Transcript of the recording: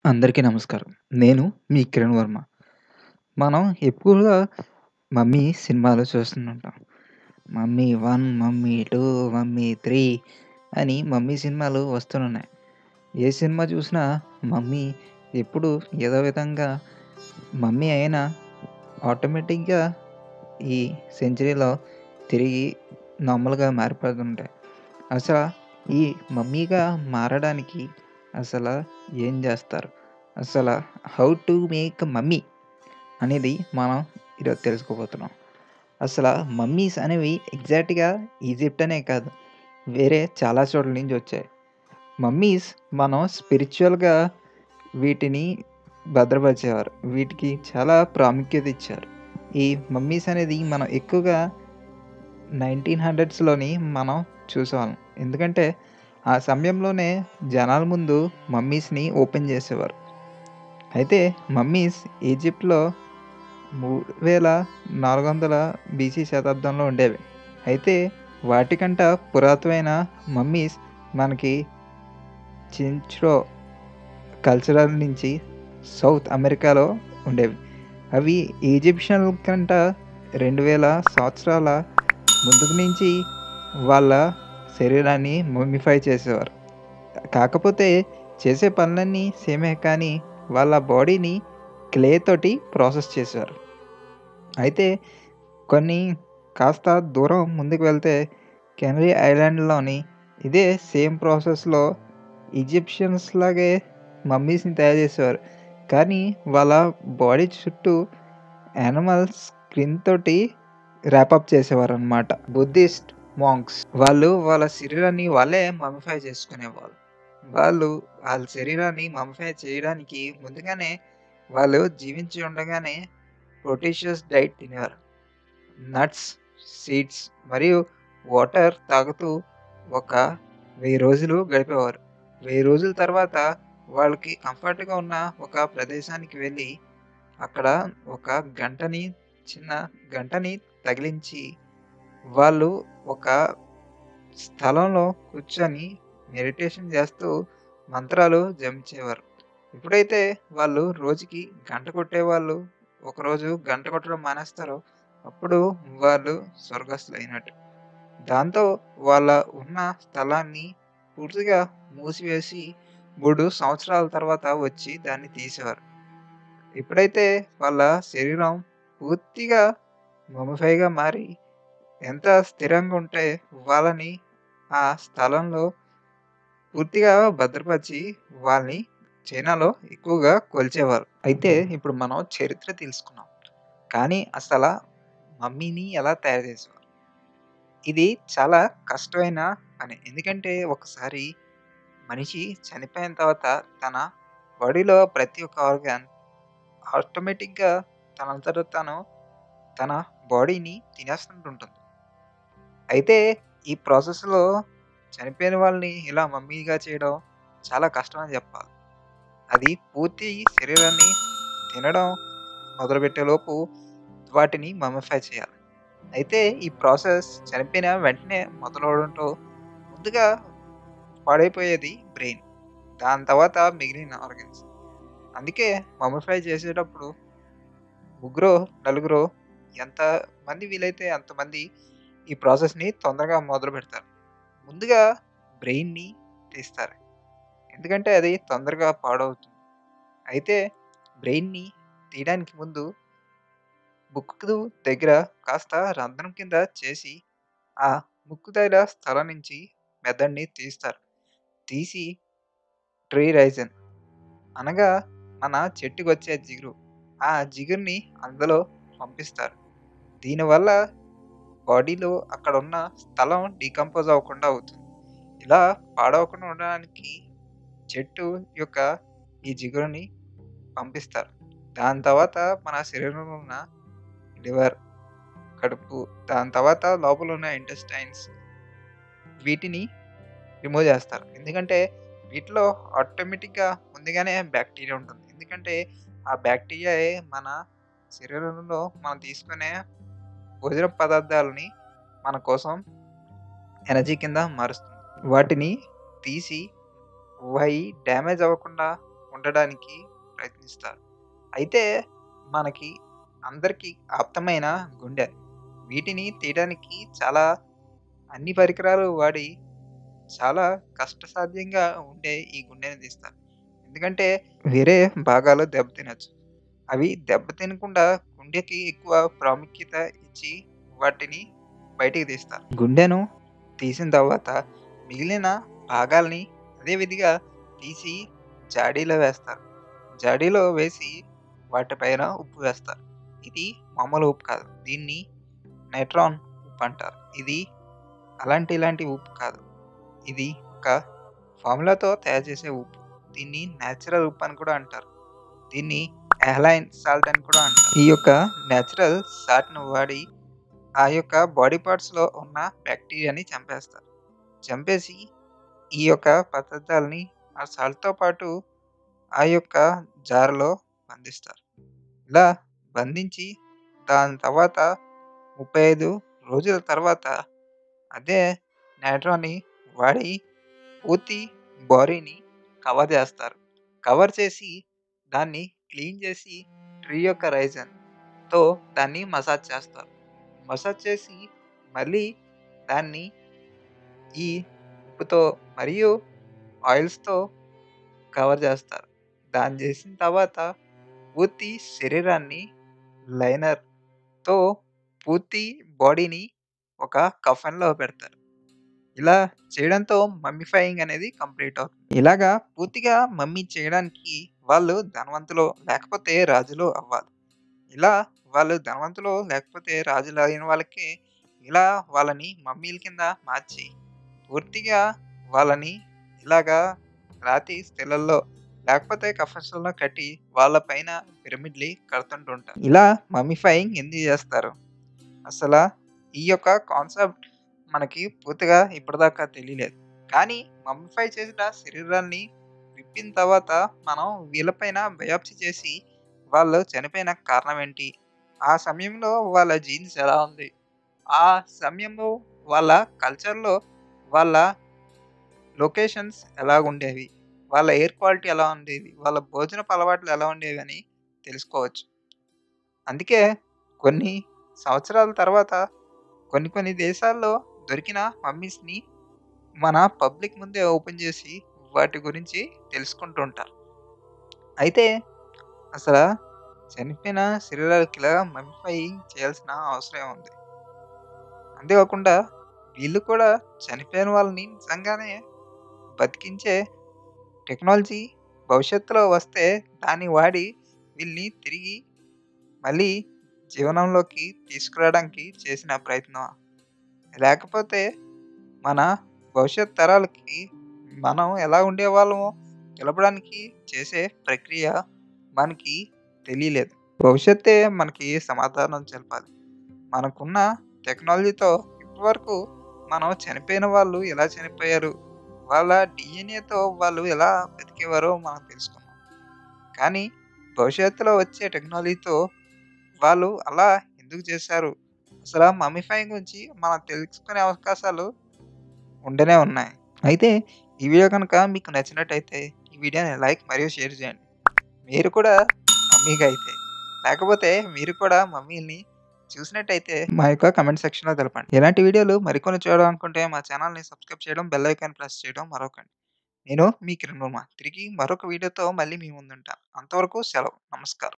అందరికీ నమస్కారం. నేను మీ కిరణ్ వర్మ. మనం ఎక్కువగా 'మమ్మీ' సినిమాలు చూస్తుంటాం. 'మమ్మీ 1', 'మమ్మీ 2', 'మమ్మీ 3' అని 'మమ్మీ' సినిమాలు వస్తూనున్నాయి. ఏ సినిమా చూసినా 'మమ్మీ' ఎప్పుడు ఏదో విధంగా 'మమ్మీ' అయినా ఆటోమేటిక్‌గా ఈ సెంచరీలో తిరిగి నార్మల్‌గా మారిపోతుంటాయి. అసల ఈ 'మమ్మీగా' మారడానికి అసల ఏం జేస్తారు? అసల హౌ టు మేక్ మమ్మీ అనేది మనం ఈరోజు తెలుసుకోబోతున్నాం. అసల మమ్మీస్ అనేవి ఎగ్జాక్ట్‌గా ఈజిప్ట్ అనే కాదు. వేరే చాలా చోట్ల నుంచి వచ్చాయి. మమ్మీస్ మనం స్పిరిచ్యువల్‌గా వీటిని భద్రపరిచేవారు. వీటికి చాలా ప్రాముఖ్యత ఇచ్చారు. ఈ మమ్మీస్ అనేది మనం ఎక్కువగా 1900స్‌లోని మనం చూసేవాళ్ళం. ఎందుకంటే ఆ సమయంలోనే జనాల ముందు మమ్మీస్‌ని ఓపెన్ చేసేవారు. అయితే మమ్మీస్ ఈజిప్ట్‌లో 3400 బీసీ శతాబ్దంలో ఉండేవి. అయితే వాటికంట పురాతనమైన మమ్మీస్ మనకి చించ్రో కల్చరల్ నుంచి సౌత్ అమెరికాలో ఉండేవి. అవి ఈజిప్షియన్ల కంట 2000 సంవత్సరాల ముందుకు నుంచి వాళ్ళ శరీరాన్ని మమ్మీఫై చేసేవారు. కాకపోతే చేసే పనులన్నీ సేమే కానీ వాళ్ళ బాడీని క్లే తోటి ప్రాసెస్ చేసేవారు. అయితే కొన్ని కాస్త దూరం ముందుకు వెళ్తే కెనరీ ఐలాండ్‌లోని ఇదే సేమ్ ప్రాసెస్‌లో ఈజిప్షియన్స్ లాగే మమ్మీస్‌ని తయారు చేసేవారు. కానీ వాళ్ళ బాడీ చుట్టూ యానిమల్ స్కిన్ తోటి ర్యాప్ అప్ చేసేవారనమాట. బుద్ధిస్ట్ మాంక్స్ వాళ్ళు వాళ్ళ శరీరాన్ని వాళ్ళే మమ్మీఫై చేసుకునేవాళ్ళు. వాళ్ళు ఆళ్ళ శరీరాన్ని మమ్మీఫై చేయడానికి ముందుగానే వాళ్ళు జీవించి ఉండగానే ప్రోటీషియస్ డైట్ తినేవారు. నట్స్, సీడ్స్ మరియు వాటర్ తాగుతూ ఒక 1000 రోజులు గడిపేవారు. 1000 రోజుల తర్వాత వాళ్ళకి కంఫర్ట్‌గా ఉన్న ఒక ప్రదేశానికి వెళ్ళి అక్కడ ఒక గంటని చిన్న గంటని తగిలించి వాళ్ళు ఒక స్థలంలో కూర్చొని మెడిటేషన్ చేస్తూ మంత్రాలు జపించేవారు. ఎప్పుడైతే వాళ్ళు రోజుకి గంట కొట్టేవాళ్ళు ఒకరోజు గంట కొట్టడం మానేస్తారో అప్పుడు వాళ్ళు స్వర్గస్థులైనట్టు. దాంతో వాళ్ళ ఉన్న స్థలాన్ని పూర్తిగా మూసివేసి 3 సంవత్సరాల తర్వాత వచ్చి దాన్ని తీసేవారు. ఎప్పుడైతే వాళ్ళ శరీరం పూర్తిగా మమ్మీఫైగా మారి ఎంత స్థిరంగా ఉంటే వాళ్ళని ఆ స్థలంలో పూర్తిగా భద్రపరిచి వాళ్ళని చైనాలో ఎక్కువగా కొలిచేవారు. అయితే ఇప్పుడు మనం చరిత్ర తెలుసుకున్నాం. కానీ అసల మమ్మీని ఎలా తయారు చేసేవారు? ఇది చాలా కష్టమైన పని. ఎందుకంటే ఒకసారి మనిషి చనిపోయిన తర్వాత తన బాడీలో ప్రతి ఒక్క ఆర్గాన్ ఆటోమేటిక్‌గా తనంతట తాను తన బాడీని తినేస్తుంటుంటుంది. అయితే ఈ ప్రాసెస్‌లో చనిపోయిన వాళ్ళని ఇలా మమ్మీగా చేయడం చాలా కష్టం అని చెప్పాలి. అది పూర్తి శరీరాన్ని తినడం మొదలుపెట్టేలోపు వాటిని మమ్మీఫై చేయాలి. అయితే ఈ ప్రాసెస్ చనిపోయిన వెంటనే మొదలవడంతో ముందుగా పాడైపోయేది బ్రెయిన్. దాని తర్వాత మిగిలిన ఆర్గన్స్. అందుకే మమ్మీఫై చేసేటప్పుడు ముగ్గురో, నలుగురో ఎంతమంది వీలైతే అంతమంది ఈ ప్రాసెస్‌ని తొందరగా మొదలుపెడతారు. ముందుగా బ్రెయిన్‌ని తీస్తారు. ఎందుకంటే అది తొందరగా పాడవుతుంది. అయితే బ్రెయిన్‌ని తీయడానికి ముందు ముక్కు దగ్గర కాస్త రంధ్రం కింద చేసి ఆ ముక్కు దగ్గర స్థలం నుంచి మెదడుని తీస్తారు. తీసి ట్రీ రైజన్ అనగా మన చెట్టుకొచ్చే జిగురు. ఆ జిగురుని అందులో పంపిస్తారు. దీనివల్ల బాడీలో అక్కడున్న స్థలం డీకంపోజ్ అవ్వకుండా అవుతుంది. ఇలా పాడవకుండా ఉండడానికి చెట్టు యొక్క ఈ జిగురుని పంపిస్తారు. దాని తర్వాత మన శరీరంలో ఉన్న లివర్, కడుపు దాని తర్వాత లోపల ఉన్న ఇంటెస్టైన్స్ వీటిని రిమూవ్ చేస్తారు. ఎందుకంటే వీటిలో ఆటోమేటిక్‌గా ముందుగానే బాక్టీరియా ఉంటుంది. ఎందుకంటే ఆ బాక్టీరియాయే మన శరీరంలో మనం తీసుకునే భోజన పదార్థాలని మన కోసం ఎనర్జీ కింద మారుస్తుంది. వాటిని తీసి అవి డ్యామేజ్ అవ్వకుండా ఉండడానికి ప్రయత్నిస్తారు. అయితే మనకి అందరికీ ఆప్తమైన గుండె. వీటిని తీయడానికి చాలా అన్ని పరికరాలు వాడి చాలా కష్టసాధ్యంగా ఉండే ఈ గుండెని తీస్తారు. ఎందుకంటే వేరే భాగాలు దెబ్బతినొచ్చు. అవి దెబ్బతినకుండా గుండెకి ఎక్కువ ప్రాముఖ్యత ఇచ్చి వాటిని బయటికి తీస్తారు. గుండెను తీసిన తర్వాత మిగిలిన భాగాల్ని అదే విధిగా తీసి జాడీలో వేస్తారు. జాడీలో వేసి వాటిపైన ఉప్పు వేస్తారు. ఇది మామూలు ఉప్పు కాదు. దీన్ని నైట్రాన్ ఉప్పు అంటారు. ఇది అలాంటి ఇలాంటి ఉప్పు కాదు. ఇది ఒక ఫార్ములాతో తయారు చేసే ఉప్పు. దీన్ని నేచురల్ ఉప్పు అని కూడా అంటారు. దీన్ని ఎహ్లైన్ సాల్ట్ అని కూడా అంటారు. ఈ యొక్క నేచురల్ సాల్ట్‌ను వాడి ఆ యొక్క బాడీ పార్ట్స్‌లో ఉన్న బ్యాక్టీరియాని చంపేస్తారు. చంపేసి ఈ యొక్క పదార్థాలని ఆ సాల్ట్‌తో పాటు ఆ యొక్క జార్‌లో బంధిస్తారు. ఇలా బంధించి దాని తర్వాత 35 రోజుల తర్వాత అదే నైట్రాన్‌ని వాడి పూర్తి బాడీని కవర్ చేస్తారు. కవర్ చేసి దాన్ని క్లీన్ చేసి ట్రీ యొక్క రైజన్‌తో దాన్ని మసాజ్ చేస్తారు. మసాజ్ చేసి మళ్ళీ దాన్ని ఈ ఉప్పుతో మరియు ఆయిల్స్‌తో కవర్ చేస్తారు. దాన్ని చేసిన తర్వాత పూర్తి శరీరాన్ని లైనర్‌తో పూర్తి బాడీని ఒక కఫన్‌లో పెడతారు. ఇలా చేయడంతో మమ్మీఫైయింగ్ అనేది కంప్లీట్ అవుతుంది. ఇలాగా పూర్తిగా మమ్మీ చేయడానికి వాళ్ళు ధనవంతులో లేకపోతే రాజులో అవ్వాలి. ఇలా వాళ్ళు ధనవంతులో లేకపోతే రాజులు అయిన వాళ్ళకే ఇలా వాళ్ళని మమ్మీల కింద మార్చి పూర్తిగా వాళ్ళని ఇలాగా రాతి శిలల్లో లేకపోతే కఫన్స్‌లో కట్టి వాళ్ళ పైన పిరమిడ్‌లు కడుతుంటూ ఉంటారు. ఇలా మమ్మీఫైయింగ్ ఎందుకు చేస్తారు? అసల ఈ యొక్క కాన్సెప్ట్ మనకి పూర్తిగా ఇప్పటిదాకా తెలియలేదు. కానీ మమ్మీఫై చేసిన శరీరాన్ని విప్పిన తర్వాత మనం వీళ్ళపైన బయాప్సీ చేసి వాళ్ళు చనిపోయిన కారణం ఏంటి? ఆ సమయంలో వాళ్ళ జీన్స్ ఎలా ఉంది? ఆ సమయంలో వాళ్ళ కల్చర్‌లో వాళ్ళ లొకేషన్స్ ఎలాగుండేవి? వాళ్ళ ఎయిర్ క్వాలిటీ ఎలా ఉండేది? వాళ్ళ భోజనపు అలవాట్లు ఎలా ఉండేవని తెలుసుకోవచ్చు. అందుకే కొన్ని సంవత్సరాల తర్వాత కొన్ని కొన్ని దేశాల్లో దొరికిన మమ్మీస్‌ని మన పబ్లిక్ ముందే ఓపెన్ చేసి వాటి గురించి తెలుసుకుంటూ ఉంటారు. అయితే అసల చనిపోయిన శరీరాలకి ఇలా మమ్మీఫైయింగ్ చేయాల్సిన అవసరం ఏముంది? అంతేకాకుండా వీళ్ళు కూడా చనిపోయిన వాళ్ళని నిజంగానే బతికించే టెక్నాలజీ భవిష్యత్తులో వస్తే దాన్ని వాడి వీళ్ళని తిరిగి మళ్ళీ జీవనంలోకి తీసుకురావడానికి చేసిన ప్రయత్నమా? లేకపోతే మన భవిష్యత్ తరాలకి మనం ఎలా ఉండేవాళ్ళమో తెలపడానికి చేసే ప్రక్రియ మనకి తెలియలేదు. భవిష్యత్తే మనకి సమాధానం తెలపాలి. మనకున్న టెక్నాలజీతో ఇప్పటివరకు మనం చనిపోయిన వాళ్ళు ఎలా చనిపోయారు? వాళ్ళ డీఎన్ఏతో వాళ్ళు ఎలా బతికేవారో మనం తెలుసుకున్నాం. కానీ భవిష్యత్తులో వచ్చే టెక్నాలజీతో వాళ్ళు అలా ఎందుకు చేశారు? అసల మమ్మీఫైయింగ్ గురించి మనం తెలుసుకునే అవకాశాలు ఉండనే ఉన్నాయి. అయితే ఈ వీడియో గనుక మీకు నచ్చినట్టయితే ఈ వీడియోని లైక్ మరియు షేర్ చేయండి. మీరు కూడా మమ్మీగా అయితే లేకపోతే మీరు కూడా మమ్మీలని చూసినట్టయితే మా యొక్క కామెంట్ సెక్షన్‌లో తెలపండి. ఇలాంటి వీడియోలు మరికొన్ని చూడాలనుకుంటే మా ఛానెల్‌ని సబ్స్క్రైబ్ చేయడం, బెల్ ఐకాన్ ప్రెస్ చేయడం మరవకండి. నేను మీ కిరణ్ వర్మ. తిరిగి మరొక వీడియోతో మళ్ళీ మీ ముందుంటాను. అంతవరకు సెలవు. నమస్కారం.